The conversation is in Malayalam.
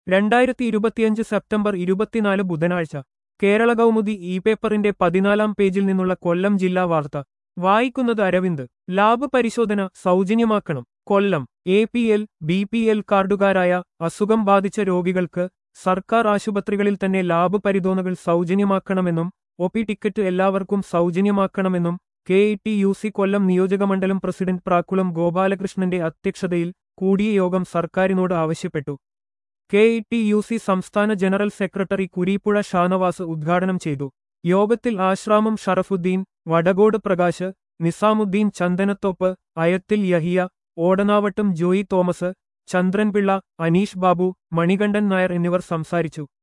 രണ്ടായിരത്തി ഇരുപത്തിയഞ്ച് സെപ്റ്റംബർ ഇരുപത്തിനാല് ബുധനാഴ്ച കേരള കൗമുദി ഇ പേപ്പറിന്റെ പതിനാലാം പേജിൽ നിന്നുള്ള കൊല്ലം ജില്ലാ വാർത്ത വായിക്കുന്നത് അരവിന്ദ് ലാബ് പരിശോധന സൗജന്യമാക്കണം Kollam A P L B P L കാർഡുകാരായ അസുഖം ബാധിച്ച രോഗികൾക്ക് സർക്കാർ ആശുപത്രികളിൽ തന്നെ ലാബ് പരിശോധനകൾ സൗജന്യമാക്കണമെന്നും ഒ പി ടിക്കറ്റ് എല്ലാവർക്കും സൗജന്യമാക്കണമെന്നും K E T U C Kollam നിയോജകമണ്ഡലം പ്രസിഡന്റ് പ്രാക്കുളം ഗോപാലകൃഷ്ണന്റെ അധ്യക്ഷതയിൽ കൂടിയ യോഗം സർക്കാരിനോട് ആവശ്യപ്പെട്ടു K E T U C സംസ്ഥാന ജനറൽ സെക്രട്ടറി കുരീപ്പുഴ ഷാനവാസ് ഉദ്ഘാടനം ചെയ്തു യോഗത്തിൽ ആശ്രാമം ഷറഫുദ്ദീൻ വടകോട് പ്രകാശ് നിസാമുദ്ദീൻ ചന്ദനത്തോപ്പ് അയത്തിൽ യഹിയ ഓടനാവട്ടം ജോയി തോമസ് ചന്ദ്രൻപിള്ള അനീഷ് ബാബു മണികണ്ഠൻ നായർ എന്നിവർ സംസാരിച്ചു